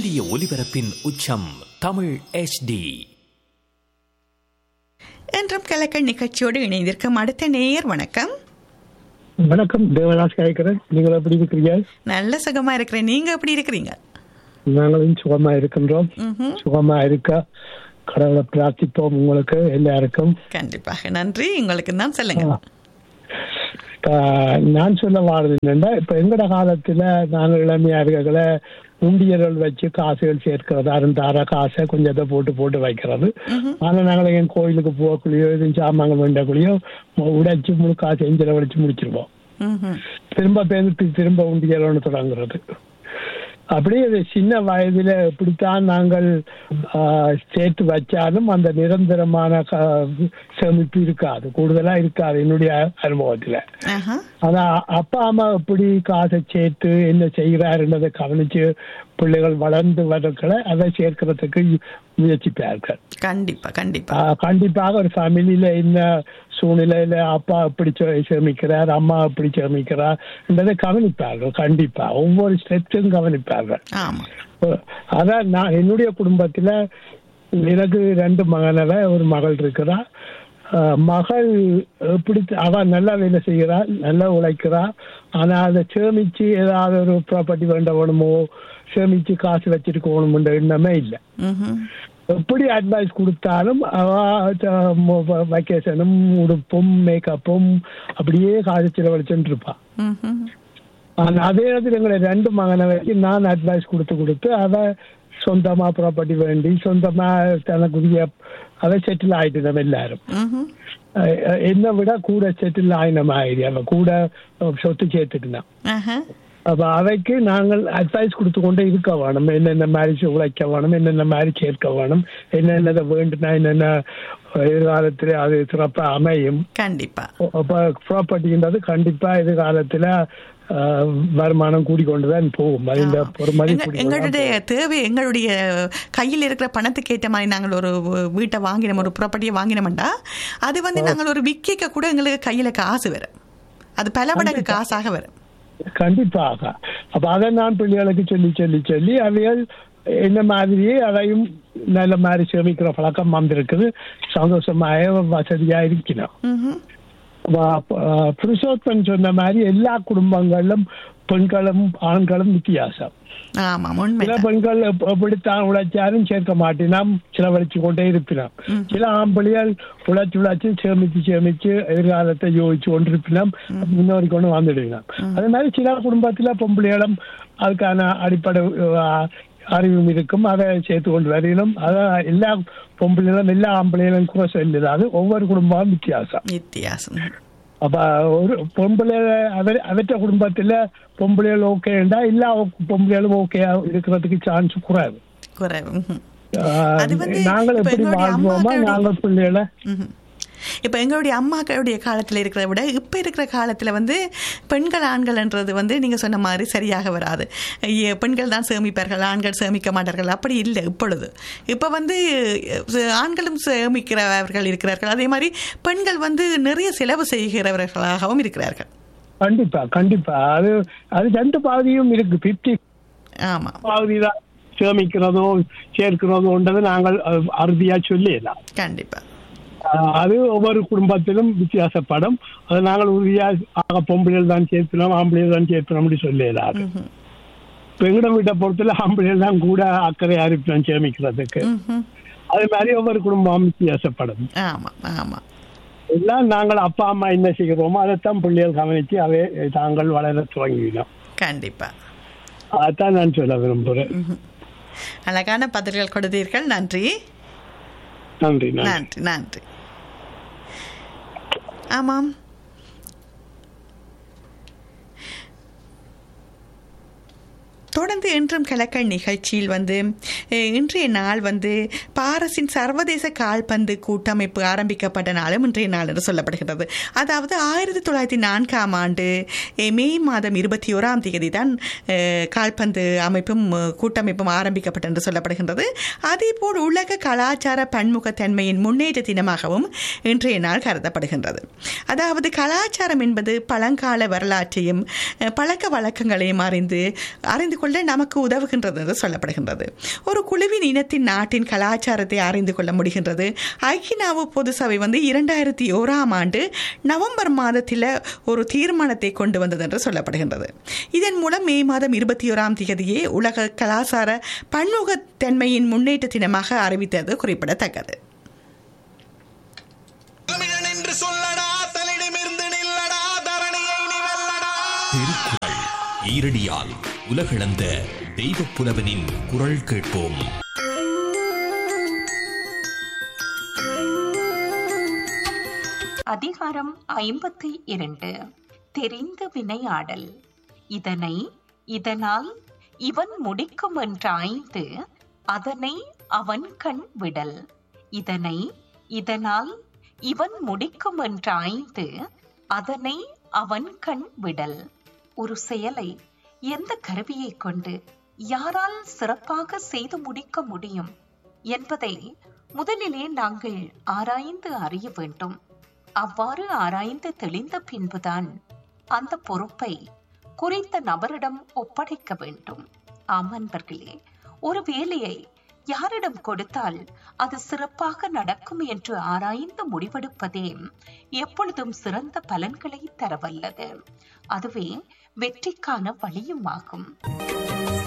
சூரிய ஒளிபரப்பின் உச்சம் தமிழ் HD என்றும் கலக்கல் நிகழ்ச்சியோடு இணைந்திருக்கும் அடுத்த நேயர் வணக்கம் வணக்கம் தேவதாஸ் கேட்கிறேன் நீங்கள் எப்படி இருக்கிறீங்க நல்ல சுகமா இருக்கிறேன் நீங்க எப்படி இருக்கிறீங்க நாங்களும் சுகமா இருக்கின்றோம் ம்ஹும். சுகமா இருக்க கடவுளை பிரார்த்திப்போம் உங்களுக்கு எல்லாருக்கும் கண்டிப்பாக நன்றி உங்களுக்கு தான் சொல்லுங்க ஆஹ், நான் சொல்ல வாரது என்னன்னா இப்ப எங்கட காலத்துல நாங்கள் இளமையா இருக்கல உண்டியர்கள் வச்சு காசுகள் சேர்க்கிறது அருந்தார காசை கொஞ்சத்தை போட்டு போட்டு வைக்கிறது ஆனா நாங்கள் என் கோயிலுக்கு போகக்குள்ளேயோ இது சாமான்கள் வேண்டக்குள்ளேயோ உடைச்சு முழு காசு எஞ்சில வச்சு முடிச்சிருவோம் ம்ஹும். திரும்ப பேருந்து திரும்ப உண்டியலோன்னு தொடங்குறது அப்படியே இது சின்ன வயதுல இப்படித்தான் நாங்கள் ஆஹ், சேர்த்து வச்சாலும் அந்த நிரந்தரமான க- சேமிப்பு இருக்காது கூடுதலா இருக்காது என்னுடைய அனுபவத்துல ஆஹா. ஆனா அப்பா அம்மா எப்படி காசை சேர்த்து என்ன செய்கிறாருன்றதை கவனிச்சு பிள்ளைகள் வளர்ந்து வரக்களை அதை சேர்க்கிறதுக்கு முயற்சிப்பார்கள் கண்டிப்பா கண்டிப்பா ஆஹ் கண்டிப்பாக ஒரு ஃபேமிலியில என்ன சூழ்நிலையில அப்பா எப்படி சே- சேமிக்கிறார் அம்மா எப்படி சேமிக்கிறார் என்றதை கவனிப்பார்கள் கண்டிப்பா ஒவ்வொரு ஸ்டெப்ஸும் கவனிப்பார்கள் ஆமா அஹ் அதான் நான் என்னுடைய குடும்பத்துல எனக்கு ரெண்டு மகனவ ஒரு மகள் இருக்கிறா அஹ் மகள் எப்படி அவ நல்லா வேலை செய்கிறா நல்லா உழைக்கிறா ஆனா அதை சேமிச்சு ஏதாவது ஒரு ப்ராப்பர்ட்டி வேண்ட வேணுமோ சேமிச்சு காசு வச்சிருக்கணும்ன்ற எண்ணமே இல்லை ம்ஹும். எப்படி அட்வைஸ் கொடுத்தாலும் அவ வெக்கேஷனும் உடுப்பும் மேக்கப்பும் அப்படியே காசு செலவழிச்சுட்டு இருப்பா ம்ஹும். ஆனா அதே நேரத்தில் எங்களை ரெண்டு மகனை வச்சு நான் அட்வைஸ் கொடுத்து கொடுத்து அதை சொந்தமா ப்ராப்பர்ட்டி வேண்டி சொந்தமா தனக்குரிய அதை செட்டில் ஆயிட்டு நம்ம எல்லாரும் ம்ஹும். அஹ் அஹ் என்னை விட கூட செட்டில் ஆயின மாதிரி அவ கூட அஹ், சொத்து சேர்த்துக்கினான் ஆஹா. அப்ப அவைக்கு நாங்கள் அட்வைஸ் கொடுத்து கொண்டே இருக்க வேணும் என்னென்ன மாதிரி உழைக்க வேணும் என்னென்ன மாதிரி சேர்க்க வேணும் என்னென்ன வேண்டுனா என்னென்ன எதிர்காலத்துல அது சிறப்பா அமையும் கண்டிப்பா அப்ப ப்ராப்பர்ட்டின்றது கண்டிப்பா எதிர்காலத்துல ஆஹ், வருமானம் கூடிக்கொண்டுதான் போகும் அது இந்த ஒரு எங்க- மதிப்பு எங்களுடைய தேவை எங்களுடைய கையில் இருக்கிற பணத்துக்கு ஏற்ற மாதிரி நாங்கள் ஒரு வீட்டை வாங்கினோம் ஒரு ப்ராப்பர்ட்டியை வாங்கினோம்டா அது வந்து நாங்கள் ஒரு விக்கிக்க கூட எங்களுக்கு கையில காசு வரும் அது பல மடங்கு காசாக வரும் கண்டிப்பாக அப்ப அதை நான் பிள்ளைகளுக்கு சொல்லி சொல்லி சொல்லி அவைகள் என்ன மாதிரியே அதையும் நல்ல மாதிரி சேமிக்கிற பழக்கம் வந்திருக்குது சந்தோஷமாக வசதியா இருக்கணும் ம்ஹும். புருஷோத்தன் சொன்ன மாதிரி எல்லா குடும்பங்களிலும் பெண்களும் ஆண்களும் வித்தியாசம் ஆமாம் உண்மை சில பெண்கள் எப்- எப்படித்தான் உழைச்சாலும் சேர்க்க மாட்டினாம் செலவழிச்சு கொண்டே இருப்பினாம் சில ஆம்பளையால் உழைச்சு உழைச்சு சேமிச்சு சேமிச்சு எதிர்காலத்தை யோசிச்சு கொண்டிருப்பினாம் முன்னோரி கொண்டு வந்துடுவினாம் அதே மாதிரி சில குடும்பத்துல பொம்பளைகளும் அதுக்கான அடிப்படை அஹ், அறிவும் இருக்கும் அதை சேர்த்து கொண்டு வரையிலும் அதான் எல்லா பொம்பளைகளும் எல்லா ஆம்பளைகளும் கூட சொல்லுது ஒவ்வொரு குடும்பமும் வித்தியாசம் வித்தியாசம் அப்ப ஒரு பொம்பளை அவ அவற்ற குடும்பத்துல பொம்பளைகள் ஓகேண்டா எல்லா பொம்பளைகளும் ஓகே இருக்கிறதுக்கு சான்ஸ் குறைவு குறைவு ம்ஹும். ஆஹ் அது வந்து நாங்கள் இப்ப எப்படி எங்களுடைய வாழ்வோமா அம்மாக்களுடைய- நாங்கள் பிள்ளைகளை ம்ஹும். இப்ப எங்களுடைய அம்மாக்களுடைய காலத்துல இருக்கிறத விட இப்ப இருக்கிற காலத்துல வந்து பெண்கள் ஆண்கள்ன்றது வந்து நீங்க சொன்ன மாதிரி சரியாக வராது ஐய, பெண்கள் தான் சேமிப்பார்கள் ஆண்கள் சேமிக்க மாட்டார்கள் அப்படி இல்லை இப்பொழுது இப்ப வந்து அஹ், ஆண்களும் சேமிக்கிறவர்கள் இருக்கிறார்கள் அதே மாதிரி பெண்கள் வந்து நிறைய செலவு செய்கிறவர்களாகவும் இருக்கிறார்கள் கண்டிப்பா கண்டிப்பா அது அது ரெண்டு பாதியும் இருக்கு பிப்டி ஆமா பாதி தான் சேமிக்கிறதோ சேர்க்கிறதோன்றது நாங்கள் அஹ், அறுதியா சொல்லிடலாம் கண்டிப்பா ஆஹ் அது ஒவ்வொரு குடும்பத்திலும் வித்தியாசப்படும் அது நாங்கள் உறுதியா ஆக பொம்பளைகள் தான் சேர்க்கணும் ஆம்பளைகள் தான் சேர்க்கணும் அப்படி சொல்லலாம் ம்ஹும். பெங்கடம் வீட்டை பொறுத்தல ஆம்பளைகள் தான் கூட அக்கறையா இருப்போம் சேமிக்கிறதுக்கு ம்ஹும். அது மாதிரி ஒவ்வொரு குடும்பம் வித்தியாசப்படும் ஆமா ஆமா எல்லாம் நாங்கள் அப்பா அம்மா என்ன செய்கிறோமோ அதைத்தான் பிள்ளைகள் கவனித்து அதை தாங்கள் வளர துவங்கினோம் கண்டிப்பா அதைத்தான் நான் சொல்ல விரும்புகிறேன் அழகான பதில்கள் கொடுத்தீர்கள் நன்றி நன்றி நன்றி நன்றி நன்றி ஆமாம் தொடர்ந்து என்றும் கலக்கல் நிகழ்ச்சியில் வந்து அஹ், இன்றைய நாள் வந்து பாரஸின் சர்வதேச கால்பந்து கூட்டமைப்பு ஆரம்பிக்கப்பட்ட நாளும் இன்றைய நாள் என்று சொல்லப்படுகிறது அதாவது ஆயிரத்தி தொள்ளாயிரத்தி நான்காம் ஆண்டு அஹ், மே மாதம் இருபத்தி ஓராம் தேதி தான் அஹ், கால்பந்து அமைப்பும் அஹ், கூட்டமைப்பும் ஆரம்பிக்கப்பட்டது என்று சொல்லப்படுகின்றது அதேபோல் உலக கலாச்சார பன்முகத்தன்மையின் முன்னேற்ற தினமாகவும் இன்றைய நாள் கருதப்படுகின்றது அதாவது கலாச்சாரம் என்பது பழங்கால வரலாற்றையும் அஹ், பழக்க வழக்கங்களையும் அறிந்து அறிந்து கொள்ள கொள்ள நமக்கு உதவுகின்றது என்று சொல்லப்படுகின்றது ஒரு குழுவின் இனத்தின் நாட்டின் கலாச்சாரத்தை அறிந்து கொள்ள முடிகின்றது ஐக்கியநாவு பொது சபை வந்து இரண்டாயிரத்தி ஓராம் ஆண்டு நவம்பர் மாதத்தில் ஒரு தீர்மானத்தை கொண்டு வந்தது என்று சொல்லப்படுகின்றது இதன் மூலம் மே மாதம் இருபத்தி ஓராம் தேதியே உலக கலாச்சார பன்முகத்தன்மையின் முன்னேற்ற தினமாக அறிவித்தது குறிப்பிடத்தக்கது தமிழன் என்று சொல்லடா தலிடமிருந்து நில்லடா தரணியை நீ வெல்லடா திருக்குறள் ஈரடியால் உலகளந்த தெய்வப் புலவனின் குரல் கேட்போம் அதிகாரம் ஐம்பத்தி இரண்டு தெரிந்து வினையாடல் இதனை இதனால் இவன் முடிக்கும் என்றாய்ந்து அதனை அவன் கண் விடல் இதனை இதனால் இவன் முடிக்கும் என்றாய்ந்து அதனை அவன் கண் விடல் ஒரு செயலை எந்த கருவியை கொண்டு யாரால் சிறப்பாக செய்து முடிக்க முடியும் என்பதை முதலிலே நாங்கள் ஆராய்ந்து அறிய வேண்டும் அவ்வாறு ஆராய்ந்து தெளிந்த பின்புதான் அந்த பொறுப்பை குறித்த நபரிடம் ஒப்படைக்க வேண்டும் ஆம் அன்பர்களே ஒரு வேலையை யாரிடம் கொடுத்தால் அது சிறப்பாக நடக்கும் என்று ஆராய்ந்து முடிவெடுப்பதே எப்பொழுதும் சிறந்த பலன்களை தரவல்லது அதுவே வெற்றிக்கான வழியும் ஆகும்